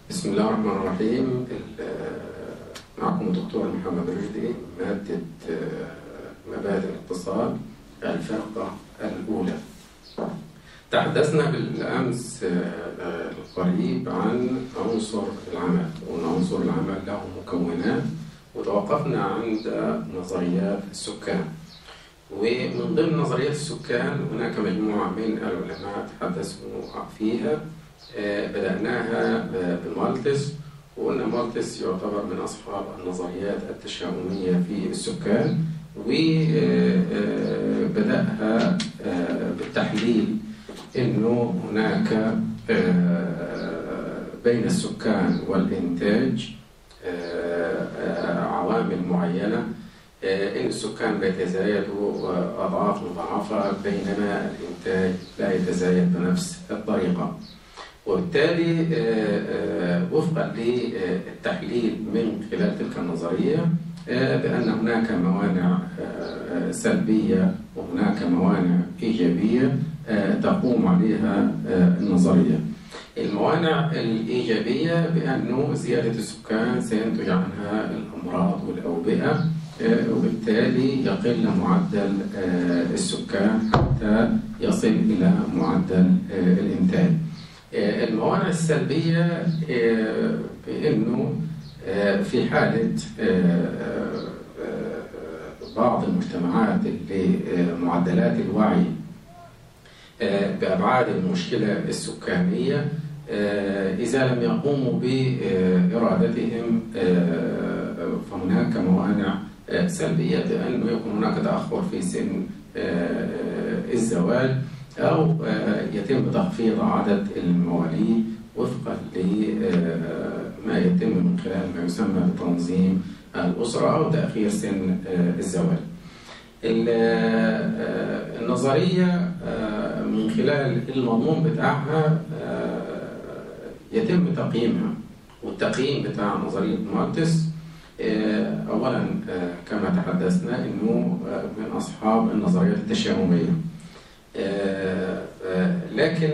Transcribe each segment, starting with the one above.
بسم الله الرحمن الرحيم معكم الدكتور محمد رشدي مادة مبادئ الاقتصاد الفرقة الأولى تحدثنا بالأمس القريب عن عنصر العمل وأن عنصر العمل له مكونات وتوقفنا عند نظريات السكان ومن ضمن نظريات السكان هناك مجموعة من العلماء تحدثوا فيها بدأناها بمالتس وقلنا مالتس يعتبر من أصحاب النظريات التشاؤمية في السكان وبدأها بالتحليل أنه هناك بين السكان والإنتاج عوامل معينة إن السكان بيتزايدوا أضعاف مضاعفة بينما الإنتاج لا يتزايد بنفس الطريقة وبالتالي وفقا للتحليل من خلال تلك النظرية بأن هناك موانع سلبية وهناك موانع إيجابية تقوم عليها النظرية الموانع الإيجابية بأنه زيادة السكان سينتج عنها الأمراض والأوبئة وبالتالي يقل معدل السكان حتى يصل إلى معدل الإنتاج الموانع السلبية بأنه في حالة بعض المجتمعات اللي معدلات الوعي بأبعاد المشكلة السكانية إذا لم يقوموا بإرادتهم فهناك موانع سلبية بأنه يكون هناك تأخر في سن الزواج أو يتم تخفيض عدد المواليد وفقا لما يتم من خلال ما يسمى بتنظيم الأسرة أو تأخير سن الزواج. النظرية من خلال المضمون بتاعها يتم تقييمها والتقييم بتاع نظرية مارتس أولا كما تحدثنا أنه من أصحاب النظريات التشاؤمية لكن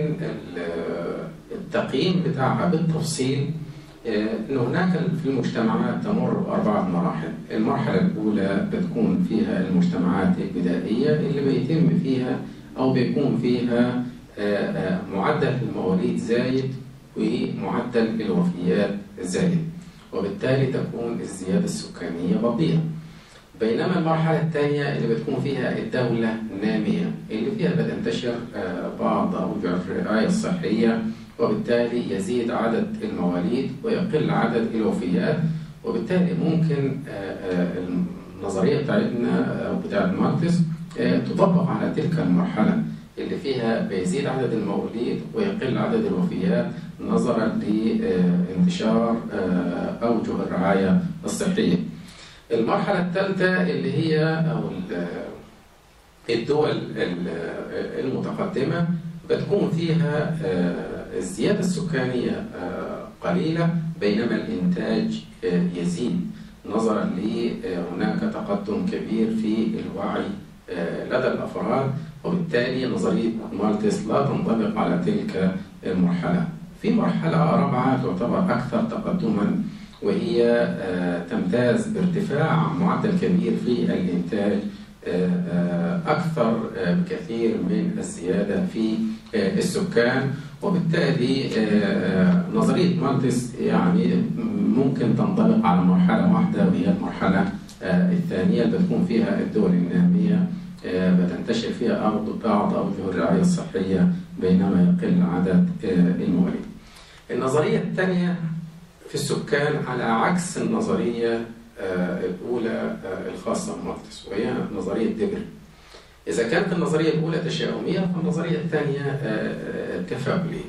التقييم بتاعها بالتفصيل أن هناك في المجتمعات تمر بأربعة مراحل المرحلة الأولى بتكون فيها المجتمعات البدائية اللي بيتم فيها أو بيكون فيها معدل المواليد زايد ومعدل الوفيات زايد وبالتالي تكون الزيادة السكانية بطيئة بينما المرحلة الثانية اللي بتكون فيها الدولة نامية اللي فيها بتنتشر بعض أوجه الرعاية الصحية وبالتالي يزيد عدد المواليد ويقل عدد الوفيات وبالتالي ممكن النظرية بتاعتنا أو بتاعت ماركس تطبق على تلك المرحلة اللي فيها بيزيد عدد المواليد ويقل عدد الوفيات نظرا لانتشار أوجه الرعاية الصحية. المرحلة الثالثة اللي هي أو الدول المتقدمة بتكون فيها الزيادة السكانية قليلة بينما الإنتاج يزيد نظرا لهناك تقدم كبير في الوعي لدى الأفراد وبالتالي نظرية مالتس لا تنطبق على تلك المرحلة في مرحلة رابعة تعتبر أكثر تقدما وهي تمتاز بارتفاع معدل كبير في الإنتاج أكثر بكثير من الزيادة في السكان وبالتالي نظرية مالتس يعني ممكن تنطبق على مرحلة واحدة وهي المرحلة الثانية اللي بتكون فيها الدول النامية بتنتشر فيها أرض بعض أوجه الرعاية الصحية بينما يقل عدد المواليد. النظرية الثانية في السكان على عكس النظرية الأولى الخاصة بمالتس وهي نظرية ديبر. إذا كانت النظرية الأولى تشاؤمية فالنظرية الثانية تفاؤلية.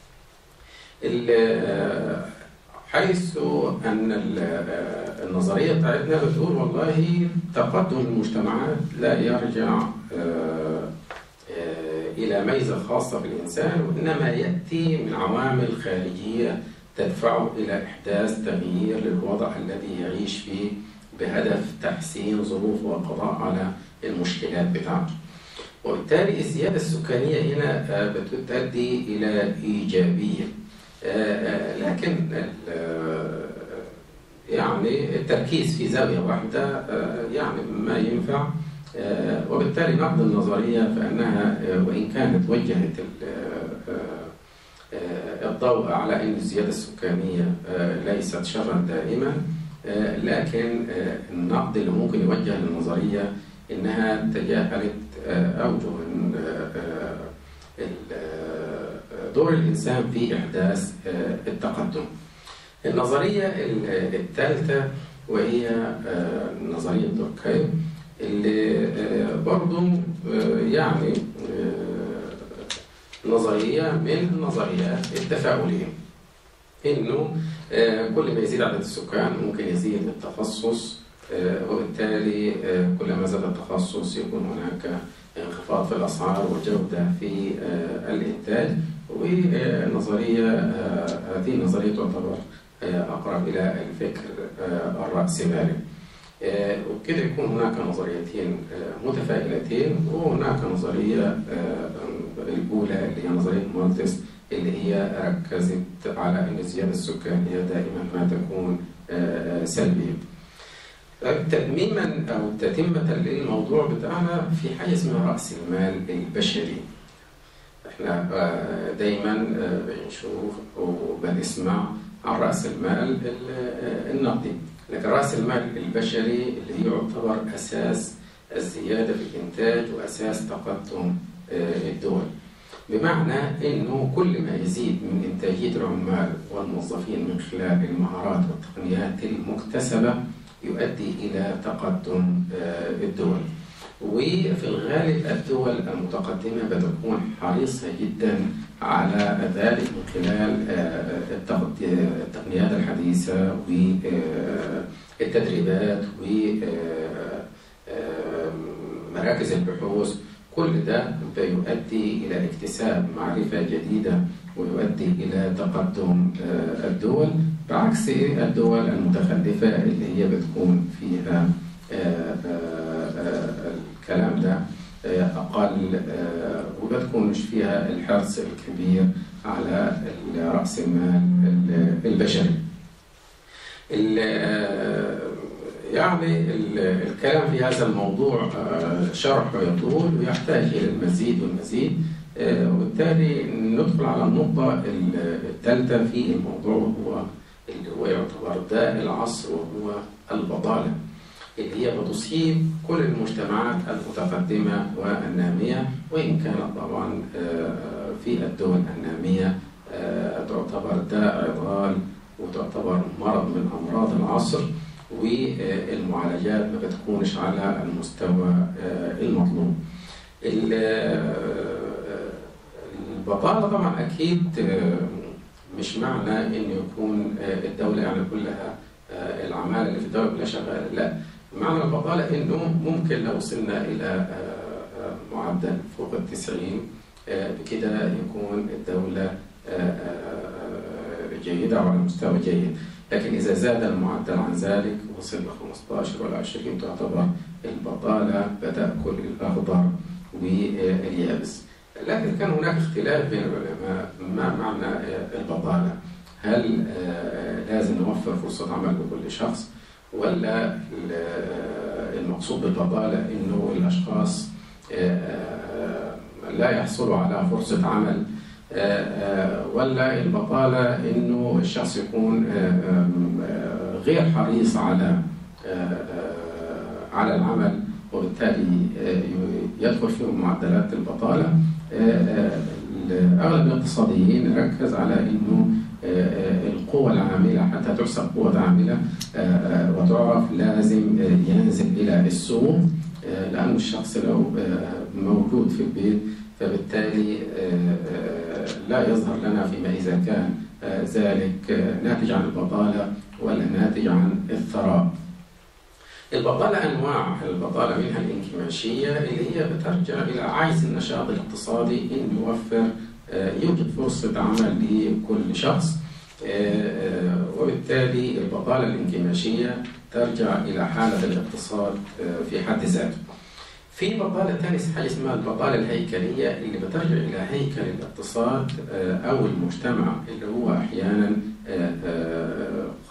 حيث أن النظرية بتاعتنا بتقول والله تقدم المجتمعات لا يرجع إلى ميزة خاصة بالإنسان وإنما يأتي من عوامل خارجية تدفعه إلى إحداث تغيير للوضع الذي يعيش فيه بهدف تحسين ظروفه والقضاء على المشكلات بتاعته. وبالتالي الزيادة السكانية هنا بتؤدي إلى إيجابية. لكن يعني التركيز في زاوية واحدة يعني ما ينفع وبالتالي نقد النظرية فإنها وإن كانت وجهت الضوء على أن الزيادة السكانية ليست شرا دائما لكن النقد اللي ممكن يوجه للنظرية إنها تجاهلت أوجه دور الإنسان في إحداث التقدم النظرية الثالثة وهي نظرية دوركهايم اللي برضو يعني نظرية من نظريات التفاؤلية إنه كل ما يزيد عدد السكان ممكن يزيد التخصص وبالتالي كلما زاد التخصص يكون هناك انخفاض في الأسعار وجودة في الإنتاج ونظرية هذه النظرية تعتبر أقرب إلى الفكر الرأسمالي وبكده يكون هناك نظريتين متفائلتين وهناك نظرية الأولى اللي هي نظرية مالتس اللي هي ركزت على أن الزيادة السكانية دائما ما تكون سلبية. تتميما أو تتمة للموضوع بتاعنا في حاجة اسمها رأس المال البشري. احنا دايما بنشوف وبنسمع عن رأس المال النقدي لكن رأس المال البشري اللي يعتبر أساس الزيادة في الإنتاج وأساس تقدم الدول بمعنى أنه كل ما يزيد من إنتاجية العمال والموظفين من خلال المهارات والتقنيات المكتسبة يؤدي إلى تقدم الدول وفي الغالب الدول المتقدمة بتكون حريصة جدا على ذلك من خلال التقنيات الحديثة والتدريبات ومراكز البحوث كل ده بيؤدي إلى اكتساب معرفة جديدة ويؤدي إلى تقدم الدول بعكس الدول المتخلفة اللي هي بتكون فيها الكلام ده أقل وبتكون مش فيها الحرص الكبير على رأس المال البشري يعني الكلام في هذا الموضوع شرحه يطول ويحتاج إلى المزيد والمزيد وبالتالي ندخل على النقطة الثالثة في الموضوع وهو اللي هو يعتبر داء العصر وهو البطالة اللي هي بتصيب كل المجتمعات المتقدمة والنامية وإن كانت طبعا في الدول النامية تعتبر داء عضال وتعتبر مرض من أمراض العصر والمعالجات ما بتكونش على المستوى المطلوب البطالة طبعا أكيد مش معنى إنه يكون الدولة يعني كلها العمالة اللي في الدولة كلها شغالة لا معنى البطالة إنه ممكن لو وصلنا إلى معدل فوق التسعين بكده يكون الدولة جيدة وعلى مستوى جيد لكن إذا زاد المعدل عن ذلك وصل ل 15 ولا 20 تعتبر البطالة بتأكل الأخضر واليابس لكن كان هناك اختلاف بين العلماء ما معنى البطالة هل لازم نوفر فرصة عمل لكل شخص ولا المقصود بالبطالة إنه الأشخاص لا يحصلوا على فرصة عمل ولا البطالة إنه الشخص يكون غير حريص على على العمل وبالتالي يدخل فيهم معدلات البطالة أغلب الاقتصاديين ركز على إنه القوة العاملة حتى تحسب قوة عاملة وتعرف لازم ينزل إلى السوق لأن الشخص لو موجود في البيت فبالتالي لا يظهر لنا فيما إذا كان ذلك ناتج عن البطالة ولا ناتج عن الثراء البطالة أنواع البطالة منها الانكماشية اللي هي بترجع إلى عجز النشاط الاقتصادي إن يوفر يوجد فرصة عمل لكل شخص وبالتالي البطالة الانكماشية ترجع إلى حالة الاقتصاد في حد ذاته في بطالة ثانية حاجة اسمها البطالة الهيكلية اللي بترجع إلى هيكل الاقتصاد أو المجتمع اللي هو أحيانا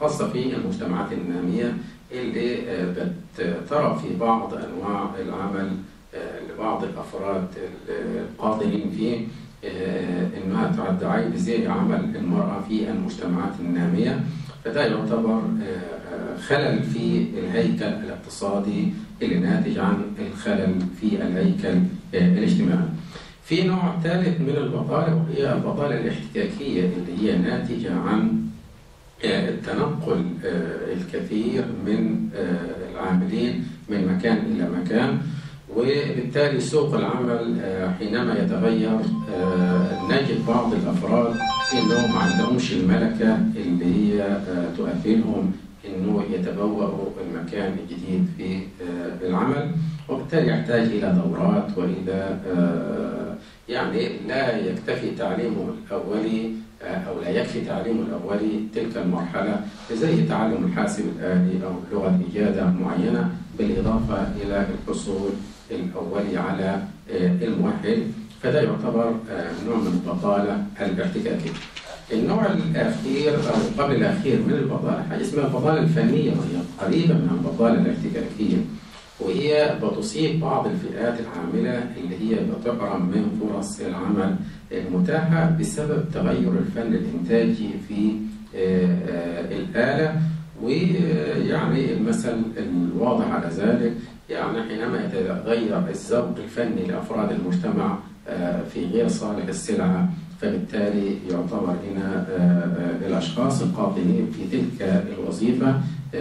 خاصة في المجتمعات النامية اللي بترى في بعض أنواع العمل لبعض الأفراد القادرين فيه انها تعد عيب زي عمل المراه في المجتمعات الناميه فده يعتبر خلل في الهيكل الاقتصادي اللي ناتج عن الخلل في الهيكل الاجتماعي. في نوع ثالث من البطاله وهي البطاله الاحتكاكيه اللي هي ناتجه عن التنقل الكثير من العاملين من مكان الى مكان وبالتالي سوق العمل حينما يتغير نجد بعض الافراد انهم ما عندهمش الملكه اللي هي تؤهلهم انه يتبوأوا المكان الجديد في العمل وبالتالي يحتاج الى دورات والى يعني لا يكتفي تعليمه الاولي او لا يكفي تعليمه الاولي تلك المرحله زي تعلم الحاسب الالي او لغه اجاده معينه بالاضافه الى الحصول الأولي على المؤهل فده يعتبر نوع من البطالة الاحتكاكية. النوع الأخير أو قبل الأخير من البطالة حاجة اسمها البطالة الفنية وهي قريبة من البطالة الاحتكاكية وهي بتصيب بعض الفئات العاملة اللي هي بتحرم من فرص العمل المتاحة بسبب تغير الفن الإنتاجي في الآلة ويعني المثل الواضح على ذلك يعني حينما يتغير الذوق الفني لافراد المجتمع في غير صالح السلعه فبالتالي يعتبر هنا الاشخاص القاطنين في تلك الوظيفه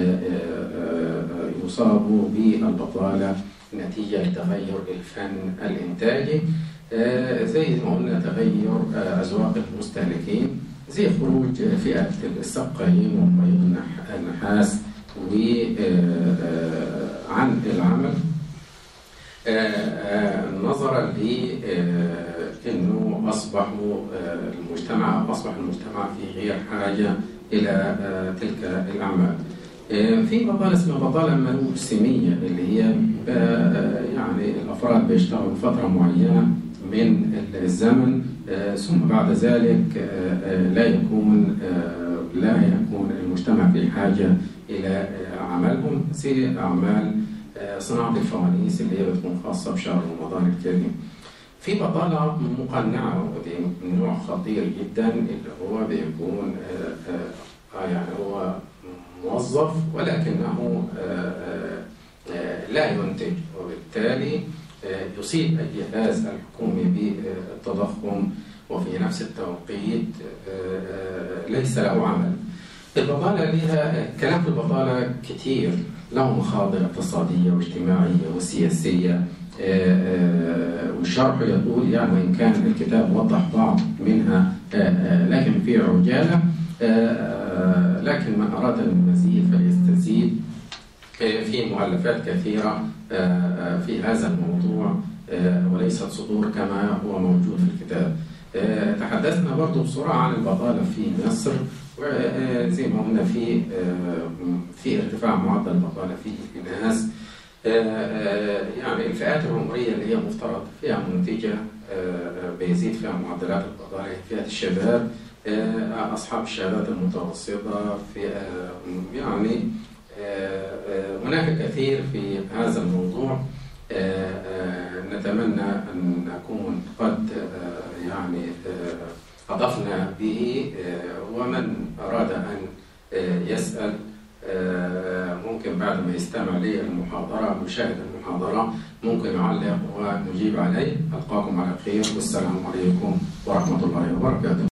يصابوا بالبطاله نتيجه لتغير الفن الانتاجي زي ما قلنا تغير اذواق المستهلكين زي خروج فئه السقايين ومبيض النحاس و عن العمل نظرا لانه اصبحوا المجتمع اصبح المجتمع في غير حاجه الى تلك الاعمال. في بطاله اسمها بطاله موسميه اللي هي يعني الافراد بيشتغلوا فتره معينه من الزمن ثم بعد ذلك لا يكون لا يكون المجتمع في حاجه الى عملهم زي اعمال صناعه الفوانيس اللي هي بتكون خاصه بشهر رمضان الكريم. في بطاله مقنعه ودي نوع خطير جدا اللي هو بيكون يعني هو موظف ولكنه لا ينتج وبالتالي يصيب الجهاز الحكومي بالتضخم وفي نفس التوقيت ليس له عمل. البطالة لها كلام في البطالة كتير له مخاطر اقتصادية واجتماعية وسياسية والشرح يقول يعني وإن كان الكتاب وضح بعض منها لكن في عجالة لكن من أراد المزيد فليستزيد في مؤلفات كثيرة في هذا الموضوع وليست صدور كما هو موجود في الكتاب تحدثنا برضو بسرعة عن البطالة في مصر وزي ما قلنا في في ارتفاع معدل البطالة في الناس يعني الفئات العمرية اللي هي مفترض فيها منتجة بيزيد فيها معدلات البطالة فئة الشباب أصحاب الشهادات المتوسطة في يعني هناك كثير في هذا الموضوع نتمنى أن نكون قد يعني أضفنا به ومن أراد أن يسأل ممكن بعد ما يستمع للمحاضرة مشاهد المحاضرة ممكن يعلق ونجيب عليه ألقاكم على خير والسلام عليكم ورحمة الله وبركاته